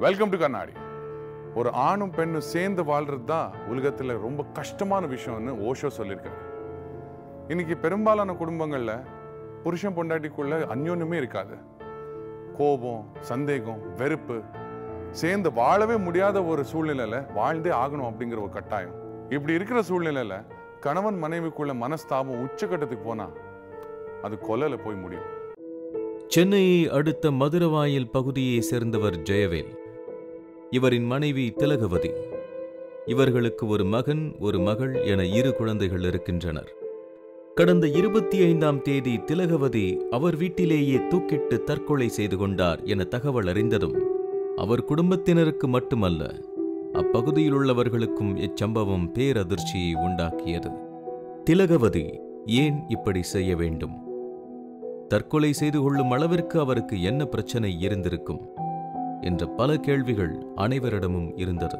welcome to கண்ணாடி ஒரு ஆணும் பெண்ணும் சேர்ந்து வாழ்றது தான் உலகத்தில் ரொம்ப கஷ்டமான விஷயம்னு ஓஷோ சொல்லியிருக்காரு இன்னைக்கு பெரும்பாலான குடும்பங்கள்ல புருஷன் பொண்டாட்டிக்குள்ள அந்யோன்யமே இருக்காது கோபம் சந்தேகம் வெறுப்பு சேர்ந்து வாழவே முடியாத ஒரு சூழ்நிலையில வாழ்ந்தே ஆகணும் அப்படிங்கிற ஒரு கட்டாயம் இப்படி இருக்கிற சூழ்நிலையில கணவன் மனைவிக்குள்ள மனஸ்தாபம் உச்சக்கட்டத்துக்கு போனா அது கொலையில போய் முடியும் சென்னையை அடுத்த மதுரவாயல் பகுதியைச் சேர்ந்தவர் ஜெயவேல் இவரின் மனைவி திலகவதி இவர்களுக்கு ஒரு மகன் ஒரு மகள் என இரு குழந்தைகள் இருக்கின்றனர் கடந்த இருபத்தி ஐந்தாம் தேதி திலகவதி அவர் வீட்டிலேயே தூக்கிட்டு தற்கொலை செய்து கொண்டார் என தகவல் அறிந்ததும் அவர் குடும்பத்தினருக்கு மட்டுமல்ல அப்பகுதியில் உள்ளவர்களுக்கும் இச்சம்பவம் பேரதிர்ச்சியை உண்டாக்கியது திலகவதி ஏன் இப்படி செய்ய வேண்டும் தற்கொலை செய்து கொள்ளும் அளவிற்கு அவருக்கு என்ன பிரச்சனை இருந்திருக்கும் என்ற பல கேள்விகள் அனைவரிடமும் இருந்தது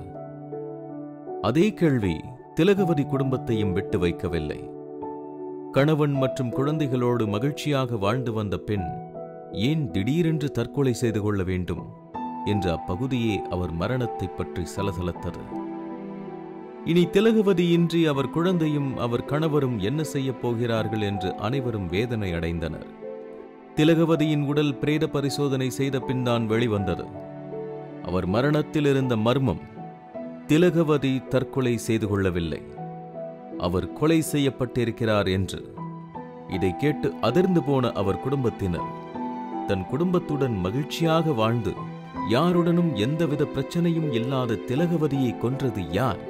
அதே கேள்வி திலகவதி குடும்பத்தையும் விட்டு வைக்கவில்லை கணவன் மற்றும் குழந்தைகளோடு மகிழ்ச்சியாக வாழ்ந்து வந்த பெண் ஏன் திடீரென்று தற்கொலை செய்து கொள்ள வேண்டும் என்று அப்பகுதியே அவர் மரணத்தைப் பற்றி சலசலத்தது இனி திலகவதியின்றி அவர் குழந்தையும் அவர் கணவரும் என்ன செய்யப் போகிறார்கள் என்று அனைவரும் வேதனை அடைந்தனர் திலகவதியின் உடல் பிரேத பரிசோதனை செய்த பின்தான் வெளிவந்தது அவர் மரணத்தில் இருந்த மர்மம் திலகவதி தற்கொலை செய்து கொள்ளவில்லை அவர் கொலை செய்யப்பட்டிருக்கிறார் என்று இதை கேட்டு அதிர்ந்து போன அவர் குடும்பத்தினர் தன் குடும்பத்துடன் மகிழ்ச்சியாக வாழ்ந்து யாருடனும் எந்தவித பிரச்சனையும் இல்லாத திலகவதியை கொன்றது யார்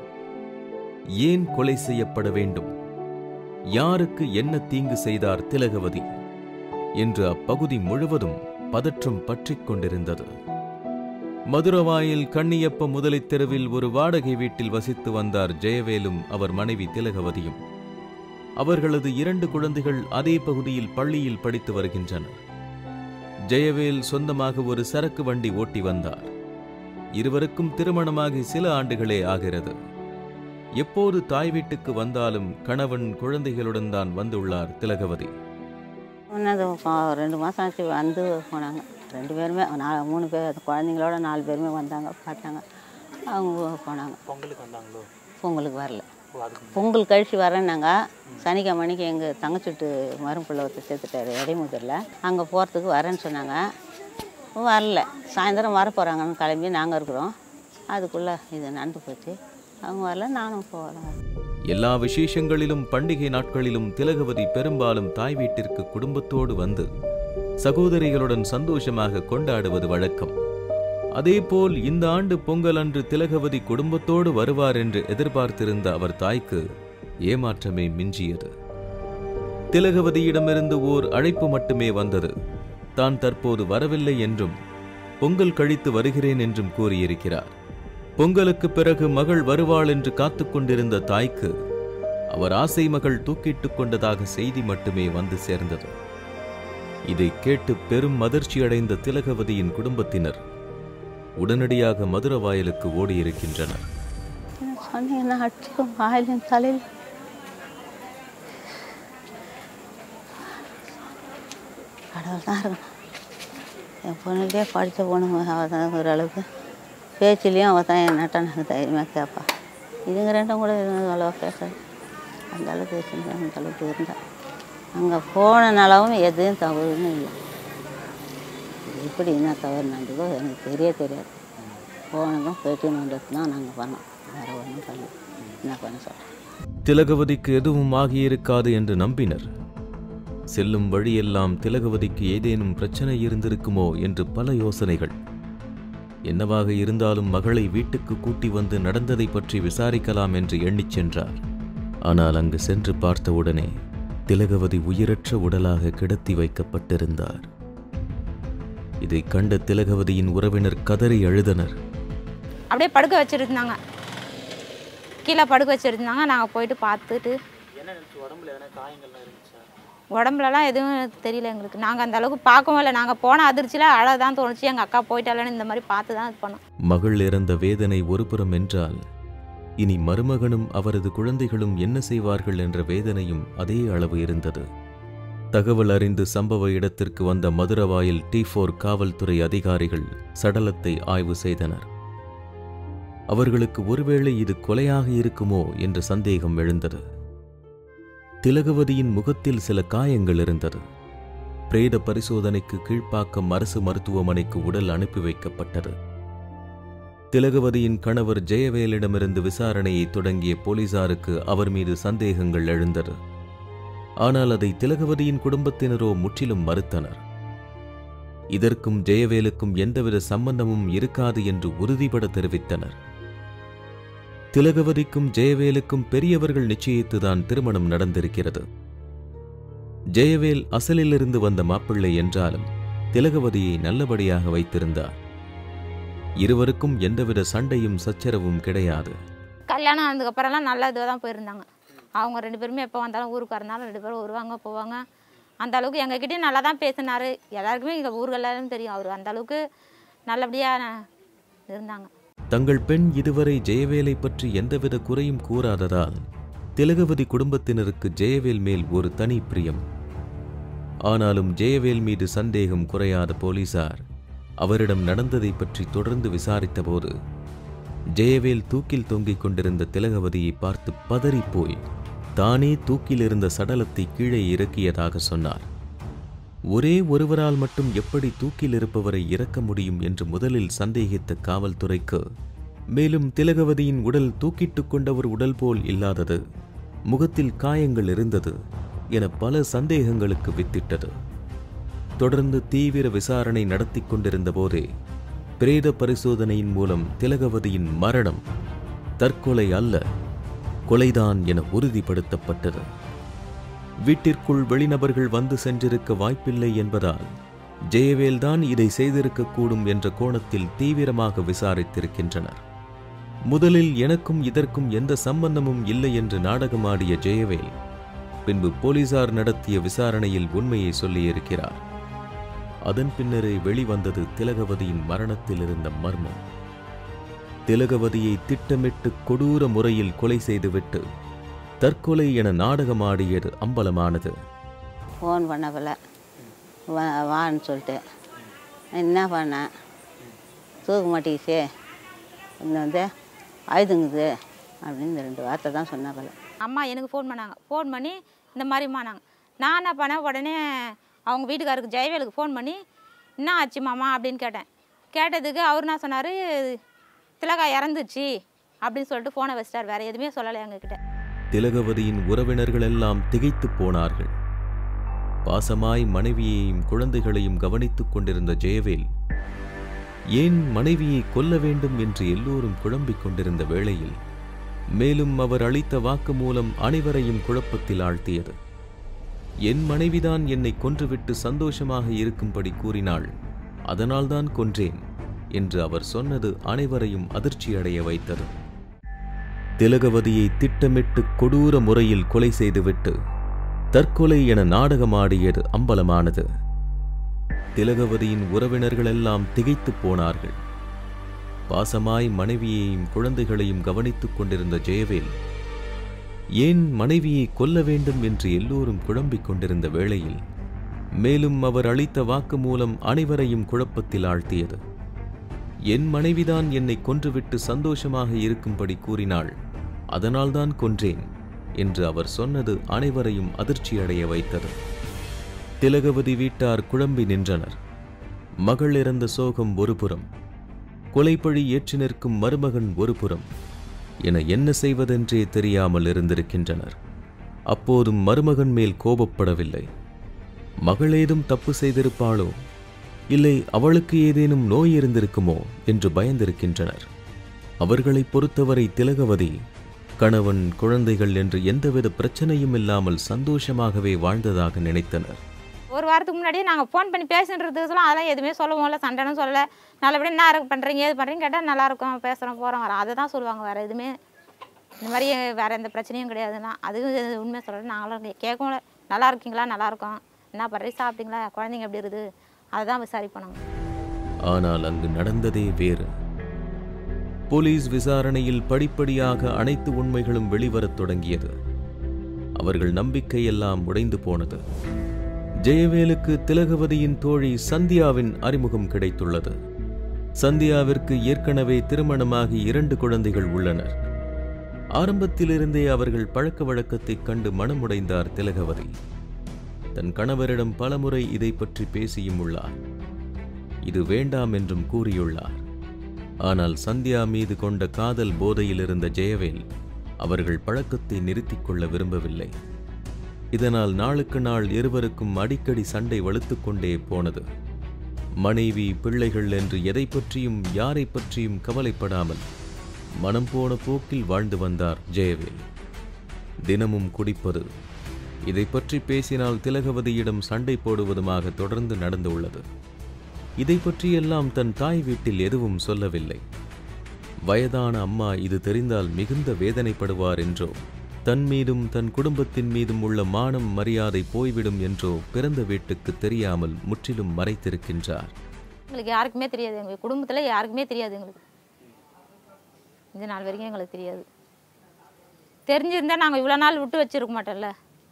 ஏன் கொலை செய்யப்பட வேண்டும் யாருக்கு என்ன தீங்கு செய்தார் திலகவதி என்று அப்பகுதி முழுவதும் பதற்றம் பற்றிக் கொண்டிருந்தது மதுரவாயில் கண்ணியப்ப முதலைத் தெருவில் ஒரு வாடகை வீட்டில் வசித்து வந்தார் ஜெயவேலும் அவர் மனைவி திலகவதியும் அவர்களது இரண்டு குழந்தைகள் அதே பகுதியில் பள்ளியில் படித்து வருகின்றனர் ஜெயவேல் சொந்தமாக ஒரு சரக்கு வண்டி ஓட்டி வந்தார் இருவருக்கும் திருமணமாகி சில ஆண்டுகளே ஆகிறது எப்போது தாய் வீட்டுக்கு வந்தாலும் கணவன் குழந்தைகளுடன் தான் வந்துள்ளார் திலகவதி ஒன்றாவது ரெண்டு மாதம் ஆச்சு வந்து போனாங்க ரெண்டு பேருமே நாலு மூணு பேர் அந்த குழந்தைங்களோட நாலு பேருமே வந்தாங்க பார்த்தாங்க அவங்க போனாங்க பொங்கலுக்கு வந்தாங்களோ பொங்கலுக்கு வரல ஓ அதுக்கு பொங்கல் கழிச்சு வரேன்னாங்க சனிக்கிழமை மணிக்கு எங்கள் தங்கச்சுட்டு மரும்பிள்ள ஒருத்தர் சேர்த்துட்டாரு இடைமுதலில் அங்கே போகிறதுக்கு வரேன்னு சொன்னாங்க வரல சாயந்தரம் வர போகிறாங்கன்னு கிளம்பி நாங்கள் இருக்கிறோம் அதுக்குள்ளே இது நடந்து போச்சு அவங்க வரல நானும் போகிறேன் எல்லா விசேஷங்களிலும் பண்டிகை நாட்களிலும் திலகவதி பெரும்பாலும் தாய் வீட்டிற்கு குடும்பத்தோடு வந்து சகோதரிகளுடன் சந்தோஷமாக கொண்டாடுவது வழக்கம் அதேபோல் இந்த ஆண்டு பொங்கல் அன்று திலகவதி குடும்பத்தோடு வருவார் என்று எதிர்பார்த்திருந்த அவர் தாய்க்கு ஏமாற்றமே மிஞ்சியது திலகவதியிடமிருந்து ஓர் அழைப்பு மட்டுமே வந்தது தான் தற்போது வரவில்லை என்றும் பொங்கல் கழித்து வருகிறேன் என்றும் கூறியிருக்கிறார் பொங்கலுக்கு பிறகு மகள் வருவாள் என்று காத்துக் கொண்டிருந்த தாய்க்கு அவர் ஆசை மகள் தூக்கிட்டுக் கொண்டதாக செய்தி மட்டுமே வந்து சேர்ந்தது இதை கேட்டு பெரும் அதிர்ச்சியடைந்த திலகவதியின் குடும்பத்தினர் உடனடியாக மதுரவாயலுக்கு ஓடியிருக்கின்றனர் சொன்னீங்கன்னா அடிச்சுக்கும் வாயிலும் தலையில் கடவுள் தான் இருக்கணும் என் பொண்ணுகிட்டே படித்த பொண்ணு அவள் தான் ஓரளவுக்கு பேச்சிலையும் அவள் தான் என் நட்ட எனக்கு தைரியமாக கேட்பா இதுங்க ரெண்டும் கூட அவ்வளோவா பேசாது அந்த அளவுக்கு வச்சுருந்தா அந்த அளவுக்கு இருந்தா அங்கே போனனாலவும் எதுவும் தவறுன்னு இல்லை எப்படி என்ன தவறு நடந்ததோ எனக்கு தெரிய தெரியாது போனதும் பேட்டி நோண்டது தான் நாங்கள் பண்ணோம் வேறு ஒன்றும் பண்ணல என்ன பண்ண சொல்கிறேன் திலகவதிக்கு எதுவும் ஆகியிருக்காது என்று நம்பினர் செல்லும் வழியெல்லாம் திலகவதிக்கு ஏதேனும் பிரச்சனை இருந்திருக்குமோ என்று பல யோசனைகள் என்னவாக இருந்தாலும் மகளை வீட்டுக்கு கூட்டி வந்து நடந்ததை பற்றி விசாரிக்கலாம் என்று எண்ணிச் சென்றார் ஆனால் அங்கு சென்று பார்த்தவுடனே திலகவதி உயிரற்ற உடலாக கிடத்தி வைக்கப்பட்டிருந்தார் இதைக் கண்ட திலகவதியின் உறவினர் கதறி அழுதனர் அப்படியே படுக்க வச்சுருந்தாங்க கீழே படுக்க வச்சுருந்தாங்க நாங்கள் போயிட்டு பார்த்துட்டு என்ன நினச்சி உடம்புல எதனா காயங்கள்லாம் இருந்துச்சா உடம்புலலாம் எதுவும் தெரியல எங்களுக்கு நாங்கள் அந்த அளவுக்கு பார்க்கவும் இல்லை நாங்கள் போன அதிர்ச்சியில் அழ தான் தோணுச்சு எங்கள் அக்கா போயிட்டாலன்னு இந்த மாதிரி பார்த்து தான் இது பண்ணோம் மகள் இறந்த வேதனை ஒருபுறம் என்றால் இனி மருமகனும் அவரது குழந்தைகளும் என்ன செய்வார்கள் என்ற வேதனையும் அதே அளவு இருந்தது தகவல் அறிந்து சம்பவ இடத்திற்கு வந்த மதுரவாயில் டி ஃபோர் காவல்துறை அதிகாரிகள் சடலத்தை ஆய்வு செய்தனர் அவர்களுக்கு ஒருவேளை இது கொலையாக இருக்குமோ என்ற சந்தேகம் எழுந்தது திலகவதியின் முகத்தில் சில காயங்கள் இருந்தது பிரேத பரிசோதனைக்கு கீழ்ப்பாக்கம் அரசு மருத்துவமனைக்கு உடல் அனுப்பி வைக்கப்பட்டது திலகவதியின் கணவர் ஜெயவேலிடமிருந்து விசாரணையை தொடங்கிய போலீசாருக்கு அவர் மீது சந்தேகங்கள் எழுந்தது ஆனால் அதை திலகவதியின் குடும்பத்தினரோ முற்றிலும் மறுத்தனர் இதற்கும் ஜெயவேலுக்கும் எந்தவித சம்பந்தமும் இருக்காது என்று உறுதிபட தெரிவித்தனர் திலகவதிக்கும் ஜெயவேலுக்கும் பெரியவர்கள் நிச்சயித்துதான் திருமணம் நடந்திருக்கிறது ஜெயவேல் அசலிலிருந்து வந்த மாப்பிள்ளை என்றாலும் திலகவதியை நல்லபடியாக வைத்திருந்தார் இருவருக்கும் எந்தவித சண்டையும் சச்சரவும் கிடையாது கல்யாணம் ஆனதுக்கப்புறம்லாம் நல்ல இதுவாக தான் போயிருந்தாங்க அவங்க ரெண்டு பேருமே எப்போ வந்தாலும் ஊருக்கு வரனாலும் ரெண்டு பேரும் வருவாங்க போவாங்க அந்த அளவுக்கு எங்ககிட்டயும் நல்லா தான் பேசினாரு எல்லாருக்குமே எங்கள் ஊர்களெல்லாம் தெரியும் அவர் அந்த அளவுக்கு நல்லபடியாக இருந்தாங்க தங்கள் பெண் இதுவரை ஜெயவேலை பற்றி எந்தவித குறையும் கூறாததால் திலகவதி குடும்பத்தினருக்கு ஜெயவேல் மேல் ஒரு தனி பிரியம் ஆனாலும் ஜெயவேல் மீது சந்தேகம் குறையாத போலீசார் அவரிடம் நடந்ததை பற்றி தொடர்ந்து விசாரித்தபோது ஜெயவேல் தூக்கில் தொங்கிக் கொண்டிருந்த திலகவதியை பார்த்து பதறிப்போய் தானே தூக்கில் இருந்த சடலத்தை கீழே இறக்கியதாக சொன்னார் ஒரே ஒருவரால் மட்டும் எப்படி தூக்கில் இருப்பவரை இறக்க முடியும் என்று முதலில் சந்தேகித்த காவல்துறைக்கு மேலும் திலகவதியின் உடல் தூக்கிட்டுக் கொண்டவர் உடல் போல் இல்லாதது முகத்தில் காயங்கள் இருந்தது என பல சந்தேகங்களுக்கு வித்திட்டது தொடர்ந்து தீவிர விசாரணை நடத்திக் கொண்டிருந்த போதே பிரேத பரிசோதனையின் மூலம் திலகவதியின் மரணம் தற்கொலை அல்ல கொலைதான் என உறுதிப்படுத்தப்பட்டது வீட்டிற்குள் வெளிநபர்கள் வந்து சென்றிருக்க வாய்ப்பில்லை என்பதால் ஜெயவேல்தான் இதை செய்திருக்கக்கூடும் என்ற கோணத்தில் தீவிரமாக விசாரித்திருக்கின்றனர் முதலில் எனக்கும் இதற்கும் எந்த சம்பந்தமும் இல்லை என்று நாடகமாடிய ஜெயவேல் பின்பு போலீசார் நடத்திய விசாரணையில் உண்மையை சொல்லியிருக்கிறார் அதன் பின்னரே வெளிவந்தது திலகவதியின் மரணத்தில் இருந்த மர்மம் திலகவதியை திட்டமிட்டு கொடூர முறையில் கொலை செய்துவிட்டு தற்கொலை என நாடகமாடியது அம்பலமானது ஃபோன் பண்ணப்பில்ல வா வான்னு சொல்லிட்டு நான் என்ன பண்ணேன் தூக்க மாட்டேங்குச்சே இன்னும் வந்து ஆயுதுங்குது அப்படின்னு இந்த ரெண்டு வார்த்தை தான் சொன்னாப்பில்ல அம்மா எனக்கு ஃபோன் பண்ணாங்க ஃபோன் பண்ணி இந்த மாதிரிம்மா நாங்கள் நான் என்ன பண்ணேன் உடனே அவங்க வீட்டுக்காருக்கு ஜெயவேலுக்கு ஃபோன் பண்ணி என்ன ஆச்சு மாமா அப்படின்னு கேட்டேன் கேட்டதுக்கு அவர் என்ன சொன்னார் திலகா இறந்துச்சு அப்படின்னு சொல்லிட்டு ஃபோனை வச்சிட்டார் வேறு எதுவுமே சொல்லலை எங்ககிட்ட திலகவதியின் உறவினர்கள் எல்லாம் திகைத்துப் போனார்கள் பாசமாய் மனைவியையும் குழந்தைகளையும் கவனித்துக் கொண்டிருந்த ஜெயவேல் ஏன் மனைவியை கொல்ல வேண்டும் என்று எல்லோரும் குழம்பிக் கொண்டிருந்த வேளையில் மேலும் அவர் அளித்த வாக்கு மூலம் அனைவரையும் குழப்பத்தில் ஆழ்த்தியது என் மனைவிதான் என்னை கொன்றுவிட்டு சந்தோஷமாக இருக்கும்படி கூறினாள் அதனால்தான் கொன்றேன் என்று அவர் சொன்னது அனைவரையும் அதிர்ச்சியடைய வைத்தது திலகவதியை திட்டமிட்டு கொடூர முறையில் கொலை செய்துவிட்டு தற்கொலை என நாடகமாடியது அம்பலமானது திலகவதியின் உறவினர்களெல்லாம் திகைத்துப் போனார்கள் பாசமாய் மனைவியையும் குழந்தைகளையும் கவனித்துக் கொண்டிருந்த ஜெயவேல் ஏன் மனைவியை கொல்ல வேண்டும் என்று எல்லோரும் குழம்பிக் கொண்டிருந்த வேளையில் மேலும் அவர் அளித்த வாக்கு மூலம் அனைவரையும் குழப்பத்தில் ஆழ்த்தியது என் மனைவிதான் என்னை கொன்றுவிட்டு சந்தோஷமாக இருக்கும்படி கூறினாள் அதனால்தான் கொன்றேன் என்று அவர் சொன்னது அனைவரையும் அதிர்ச்சியடைய வைத்தது திலகவதி வீட்டார் குழம்பி நின்றனர் மகள் இறந்த சோகம் ஒருபுறம் கொலைப்பழி ஏற்று நிற்கும் மருமகன் ஒருபுறம் என என்ன செய்வதென்றே தெரியாமல் இருந்திருக்கின்றனர் அப்போதும் மருமகன் மேல் கோபப்படவில்லை மகளேதும் தப்பு செய்திருப்பாளோ இல்லை அவளுக்கு ஏதேனும் நோய் இருந்திருக்குமோ என்று பயந்திருக்கின்றனர் அவர்களைப் பொறுத்தவரை திலகவதி கணவன் குழந்தைகள் என்று எந்தவித பிரச்சனையும் இல்லாமல் சந்தோஷமாகவே வாழ்ந்ததாக நினைத்தனர் ஒரு வாரத்துக்கு முன்னாடியே நாங்கள் ஃபோன் பண்ணி பேசுன்றது சொல்ல அதெல்லாம் எதுவுமே சொல்லவும் இல்லை சண்டைன்னு சொல்லலை நல்லபடியாக என்ன இருக்கு பண்ணுறீங்க ஏது பண்ணுறீங்க கேட்டால் நல்லா இருக்கும் பேசுகிறோம் போகிறோம் வரோம் அதை தான் சொல்லுவாங்க வேறு எதுவுமே இந்த மாதிரி வேறு எந்த பிரச்சனையும் கிடையாதுன்னா அதுவும் உண்மை சொல்கிறேன் நாங்களும் கேட்கவும் இல்லை நல்லா இருக்கீங்களா நல்லா இருக்கோம் என்ன பண்ணுறீங்க சாப்பிட்டீங்களா குழந்தைங்க எப்படி இருக்குது அதை தான் விசாரிப்போம் நாங்கள் ஆனால் அங்கு நடந்ததே வேறு போலீஸ் விசாரணையில் படிப்படியாக அனைத்து உண்மைகளும் வெளிவரத் தொடங்கியது அவர்கள் நம்பிக்கையெல்லாம் உடைந்து போனது ஜெயவேலுக்கு திலகவதியின் தோழி சந்தியாவின் அறிமுகம் கிடைத்துள்ளது சந்தியாவிற்கு ஏற்கனவே திருமணமாகி இரண்டு குழந்தைகள் உள்ளனர் ஆரம்பத்திலிருந்தே அவர்கள் பழக்க வழக்கத்தைக் கண்டு மனமுடைந்தார் திலகவதி தன் கணவரிடம் பலமுறை இதை பற்றி பேசியும் உள்ளார் இது வேண்டாம் என்றும் கூறியுள்ளார் ஆனால் சந்தியா மீது கொண்ட காதல் போதையில் இருந்த ஜெயவேல் அவர்கள் பழக்கத்தை நிறுத்திக் கொள்ள விரும்பவில்லை இதனால் நாளுக்கு நாள் இருவருக்கும் அடிக்கடி சண்டை வலுத்துக் கொண்டே போனது மனைவி பிள்ளைகள் என்று எதை பற்றியும் யாரை பற்றியும் கவலைப்படாமல் மனம் போன போக்கில் வாழ்ந்து வந்தார் ஜெயவேல் தினமும் குடிப்பது இதை பற்றி பேசினால் திலகவதியிடம் சண்டை போடுவதுமாக தொடர்ந்து நடந்துள்ளது இதை பற்றியெல்லாம் தன் தாய் வீட்டில் எதுவும் சொல்லவில்லை வயதான அம்மா இது தெரிந்தால் மிகுந்த வேதனைப்படுவார் என்றோ தன் மீதும் தன் குடும்பத்தின் மீதும் உள்ள மானம் மரியாதை போய்விடும் என்றோ பிறந்த வீட்டுக்கு தெரியாமல் முற்றிலும் மறைத்திருக்கின்றார் எங்களுக்கு யாருக்குமே தெரியாது எங்கள் குடும்பத்தில் யாருக்குமே தெரியாது எங்களுக்கு இந்த நாள் வரைக்கும் எங்களுக்கு தெரியாது தெரிஞ்சிருந்தா நாங்கள் இவ்வளோ நாள் விட்டு வச்சிருக்க மாட்டோம்ல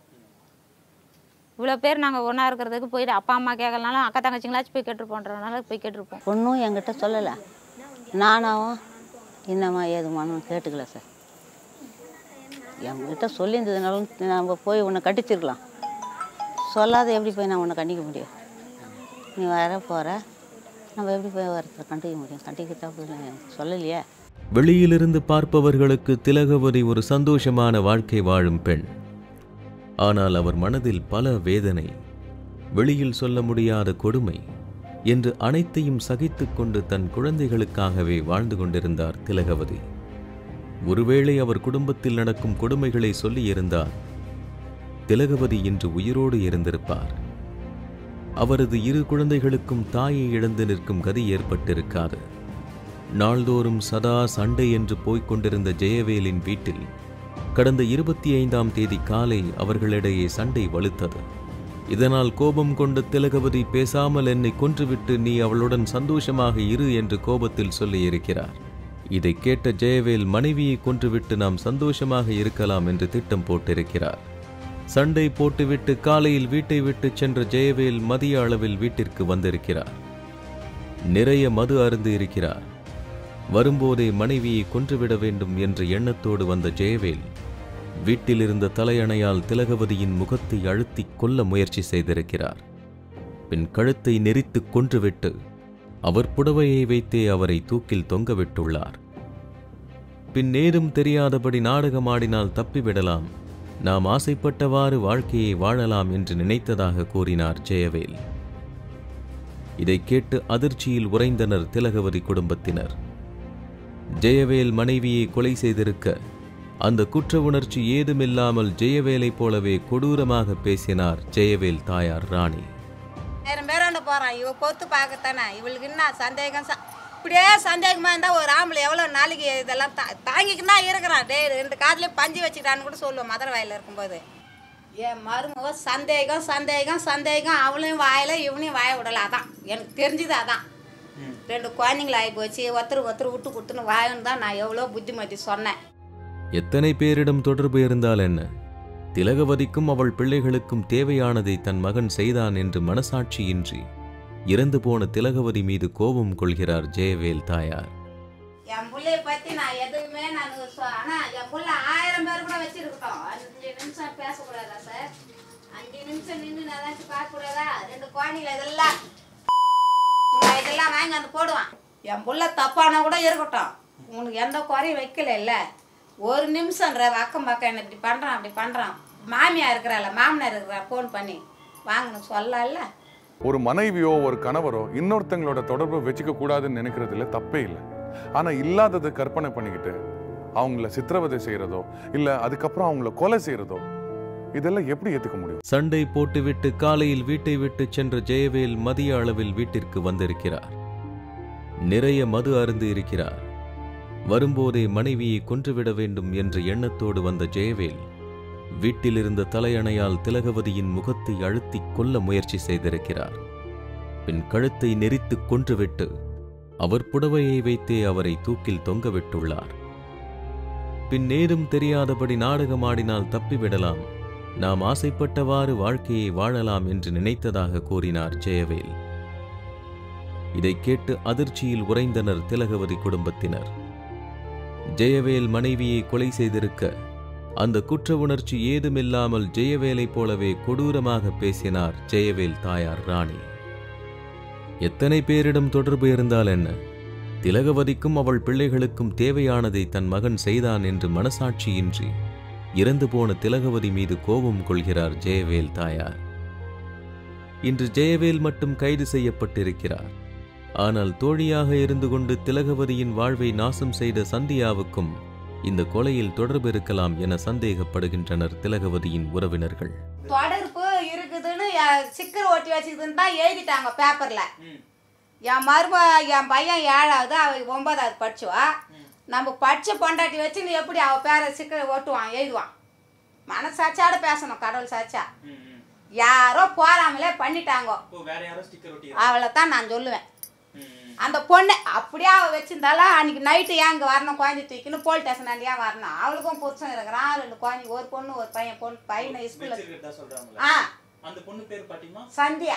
இவ்வளோ பேர் நாங்கள் ஒன்றா இருக்கிறதுக்கு போயிட்டு அப்பா அம்மா கேட்கலனாலும் அக்கா தங்கச்சிங்களாச்சும் போய் கேட்டுருப்போன்றதுனால போய் கேட்டிருப்போம் பொண்ணும் என்கிட்ட சொல்லலை நானாவும் என்னம்மா ஏதுமான்னு கேட்டுக்கல சார் என்கிட்ட சொல்லியிருந்ததுனாலும் நம்ம போய் உன்னை கட்டிச்சிருக்கலாம் சொல்லாத எப்படி போய் நான் உன்னை கண்டிக்க முடியும் நீ வர போகிற நம்ம எப்படி போய் வரத்தை கண்டிக்க முடியும் கண்டிக்க தப்பு எனக்கு சொல்லலையே வெளியிலிருந்து பார்ப்பவர்களுக்கு திலகவதி ஒரு சந்தோஷமான வாழ்க்கை வாழும் பெண் ஆனால் அவர் மனதில் பல வேதனை வெளியில் சொல்ல முடியாத கொடுமை என்று அனைத்தையும் சகித்துக்கொண்டு தன் குழந்தைகளுக்காகவே வாழ்ந்து கொண்டிருந்தார் திலகவதி ஒருவேளை அவர் குடும்பத்தில் நடக்கும் கொடுமைகளை சொல்லியிருந்தால் திலகவதி இன்று உயிரோடு இருந்திருப்பார் அவரது இரு குழந்தைகளுக்கும் தாயை இழந்து நிற்கும் கதி ஏற்பட்டிருக்காது நாள்தோறும் சதா சண்டை என்று போய்க் கொண்டிருந்த ஜெயவேலின் வீட்டில் கடந்த இருபத்தி ஐந்தாம் தேதி காலை அவர்களிடையே சண்டை வலுத்தது இதனால் கோபம் கொண்ட திலகவதி பேசாமல் என்னை கொன்றுவிட்டு நீ அவளுடன் சந்தோஷமாக இரு என்று கோபத்தில் சொல்லியிருக்கிறார் இதை கேட்ட ஜெயவேல் மனைவியை கொன்றுவிட்டு நாம் சந்தோஷமாக இருக்கலாம் என்று திட்டம் போட்டிருக்கிறார் சண்டை போட்டுவிட்டு காலையில் வீட்டை விட்டு சென்ற ஜெயவேல் மதிய அளவில் வீட்டிற்கு வந்திருக்கிறார் நிறைய மது அருந்து இருக்கிறார் வரும்போதே மனைவியை கொன்றுவிட வேண்டும் என்ற எண்ணத்தோடு வந்த ஜெயவேல் வீட்டில் இருந்த தலையணையால் திலகவதியின் முகத்தை அழுத்திக் கொல்ல முயற்சி செய்திருக்கிறார் பின் கழுத்தை நெரித்துக் கொன்றுவிட்டு அவர் புடவையை வைத்தே அவரை தூக்கில் தொங்கவிட்டுள்ளார் பின் நேரும் தெரியாதபடி நாடகமாடினால் தப்பிவிடலாம் நாம் ஆசைப்பட்டவாறு வாழ்க்கையை வாழலாம் என்று நினைத்ததாக கூறினார் ஜெயவேல் இதை கேட்டு அதிர்ச்சியில் உறைந்தனர் திலகவதி குடும்பத்தினர் ஜெயவேல் மனைவியை கொலை செய்திருக்க அந்த குற்ற உணர்ச்சி ஏதுமில்லாமல் ஜெயவேலைப் போலவே கொடூரமாக பேசினார் ஜெயவேல் தாயார் ராணி ஆயிரம் பேராண்ட போகிறான் இவ பொத்து பார்க்கத்தானே இவளுக்கு என்ன சந்தேகம் ச- இப்படியே சந்தேகமாக இருந்தால் ஒரு ஆம்பளை எவ்வளோ நாளைக்கு இதெல்லாம் தா தாங்கிக்கினா இருக்கிறான் டேய் ரெண்டு காதுலேயே பஞ்சு வச்சுக்கிட்டான்னு கூட சொல்லுவோம் மதுரை வாயில் இருக்கும்போது என் மருமக சந்தேகம் சந்தேகம் சந்தேகம் அவளையும் வாயில இவனையும் வாய விடல அதான் எனக்கு தெரிஞ்சது அதான் ரெண்டு குழந்தைங்கள ஆகி போச்சு ஒருத்தர் ஒருத்தர் விட்டு கொடுத்துன்னு வாயன்னு தான் நான் எவ்வளோ புத்திமதி சொன்னேன் எத்தனை பேரிடம் தொடர்பு இருந்தால் என்ன திலகவதிக்கும் அவள் பிள்ளைகளுக்கும் தேவையானதை தன் மகன் செய்தான் என்று மனசாட்சியின்றி இறந்து போன திலகவதி மீது கோபம் கொள்கிறார் ஜெயவேல் தாயார் என் பிள்ளைய பத்தி நான் எதுவுமே நான் சொ- ஆனா என் புள்ள ஆயிரம் பேர் கூட வச்சிருக்கட்டும் அஞ்சு நிமிஷம் பேசக்கூடாதா சார் அஞ்சு நிமிஷம் நின்று நான் ஏதாச்சும் பார்க்க கூடாதா ரெண்டு குழந்தைங்கள இதெல்லாம் நான் இதெல்லாம் வாங்கி வந்து போடுவான் என் புள்ள தப்பானா கூட இருக்கட்டும் உனக்கு எந்த குறையும் வைக்கல இல்ல ஒரு நிமிஷம்ன்ற அக்கம் பக்கம் என்ன இப்படி பண்றான் அப்படி பண்றான் மாமியா இருக்கிறாள் மாமனார் இருக்கிறா ஃபோன் பண்ணி வாங்கணும் சொல்லல ஒரு மனைவியோ ஒரு கணவரோ இன்னொருத்தங்களோட தொடர்பை வச்சுக்க கூடாதுன்னு நினைக்கிறதுல தப்பே இல்லை ஆனா இல்லாததை கற்பனை பண்ணிக்கிட்டு அவங்கள சித்திரவதை செய்யறதோ இல்ல அதுக்கப்புறம் அவங்கள கொலை செய்யறதோ இதெல்லாம் எப்படி ஏத்துக்க முடியும் சண்டை போட்டுவிட்டு காலையில் வீட்டை விட்டு சென்ற ஜெயவேல் மதிய அளவில் வீட்டிற்கு வந்திருக்கிறார் நிறைய மது அருந்து இருக்கிறார் வரும்போதே மனைவியை கொன்றுவிட வேண்டும் என்ற எண்ணத்தோடு வந்த ஜெயவேல் வீட்டில் இருந்த தலையணையால் திலகவதியின் முகத்தை அழுத்திக் கொல்ல முயற்சி செய்திருக்கிறார் பின் கழுத்தை நெரித்துக் கொன்றுவிட்டு அவர் புடவையை வைத்தே அவரை தூக்கில் தொங்கவிட்டுள்ளார் பின் நேரும் தெரியாதபடி நாடகமாடினால் தப்பிவிடலாம் நாம் ஆசைப்பட்டவாறு வாழ்க்கையை வாழலாம் என்று நினைத்ததாக கூறினார் ஜெயவேல் இதைக் கேட்டு அதிர்ச்சியில் உறைந்தனர் திலகவதி குடும்பத்தினர் ஜெயவேல் மனைவியை கொலை செய்திருக்க அந்த குற்ற உணர்ச்சி ஏதுமில்லாமல் ஜெயவேலைப் போலவே கொடூரமாக பேசினார் ஜெயவேல் தாயார் ராணி எத்தனை பேரிடம் தொடர்பு இருந்தால் என்ன திலகவதிக்கும் அவள் பிள்ளைகளுக்கும் தேவையானதை தன் மகன் செய்தான் என்று மனசாட்சியின்றி இறந்து போன திலகவதி மீது கோபம் கொள்கிறார் ஜெயவேல் தாயார் இன்று ஜெயவேல் மட்டும் கைது செய்யப்பட்டிருக்கிறார் ஆனால் தோழியாக இருந்து கொண்டு திலகவதியின் வாழ்வை நாசம் செய்த சந்தியாவுக்கும் இந்த கொலையில் தொடர்பு இருக்கலாம் என சந்தேகப்படுகின்றனர் திலகவதியின் உறவினர்கள் தொடர்பு இருக்குதுன்னு எ- சிக்கர் ஒட்டி வச்சுக்குதுன்னு தான் எழுதிட்டாங்க பேப்பர்ல என் மரும என் பையன் ஏழாவது அவ ஒன்பதாவது படிச்சுவா நம்ம படிச்ச பொண்டாட்டி வச்சு நீ எப்படி அவ பேரை சிக்கர் ஓட்டுவான் எழுதுவான் மனசாட்சியோட பேசணும் கடவுள் சாட்சியா யாரோ போறாமலே பண்ணிட்டாங்க இப்போ வேற யாரோ ஸ்டிக்கர் ஒட்டி அவளை தான் நான் சொல்லுவேன் அந்த பொண்ணு அப்படியே அவள் வச்சிருந்தாலும் அன்னைக்கு நைட்டு ஏன் இங்கே வரணும் குழந்தை தூக்கின்னு போலீஸ் ஸ்டேஷன் ஏன் வரணும் அவளுக்கும் புருஷன் இருக்கிறான் ரெண்டு குழந்தை ஒரு பொண்ணு ஒரு பையன் பொண்ணு பையனை ஸ்கூலில் வச்சிருக்கிறதா சொல்றாங்களா ஆ அந்த பொண்ணு பேர் பாத்தீங்கன்னா சந்தியா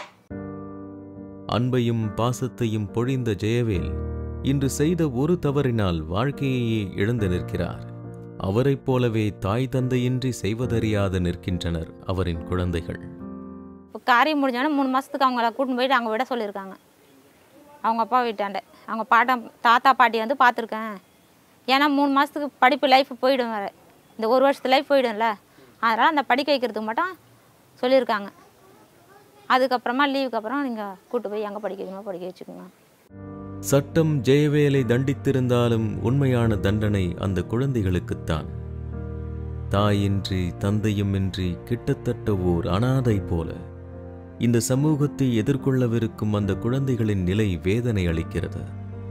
அன்பையும் பாசத்தையும் பொழிந்த ஜெயவேல் இன்று செய்த ஒரு தவறினால் வாழ்க்கையையே இழந்து நிற்கிறார் அவரைப் போலவே தாய் தந்தையின்றி செய்வதறியாது நிற்கின்றனர் அவரின் குழந்தைகள் இப்போ காரியம் முடிஞ்சோடனே மூணு மாதத்துக்கு அவங்கள கூட்டின்னு போயிட்டு அங்கே விட சொல்லியிருக்காங்க அவங்க அப்பா வீட்டாண்ட அவங்க பாட்டம் தாத்தா பாட்டி வந்து பார்த்துருக்கேன் ஏன்னா மூணு மாதத்துக்கு படிப்பு லைஃப் போயிடும் வேறு இந்த ஒரு வருஷத்து லைஃப் போயிடும்ல அதனால் அந்த படிக்க வைக்கிறதுக்கு மட்டும் சொல்லியிருக்காங்க அதுக்கப்புறமா லீவுக்கு அப்புறம் நீங்கள் கூட்டு போய் எங்கே படிக்க வைக்கணுமோ படிக்க வச்சுக்கோங்க சட்டம் ஜெயவேலை தண்டித்திருந்தாலும் உண்மையான தண்டனை அந்த குழந்தைகளுக்குத்தான் தாயின்றி தந்தையுமின்றி கிட்டத்தட்ட ஓர் அனாதை போல இந்த சமூகத்தை எதிர்கொள்ளவிருக்கும் அந்த குழந்தைகளின் நிலை வேதனை அளிக்கிறது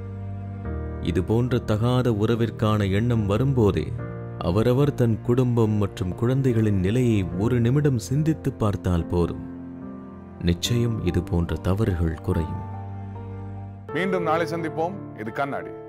இது போன்ற தகாத உறவிற்கான எண்ணம் வரும்போதே அவரவர் தன் குடும்பம் மற்றும் குழந்தைகளின் நிலையை ஒரு நிமிடம் சிந்தித்துப் பார்த்தால் போதும் நிச்சயம் இது போன்ற தவறுகள் குறையும் மீண்டும் நாளை சந்திப்போம் இது கண்ணாடி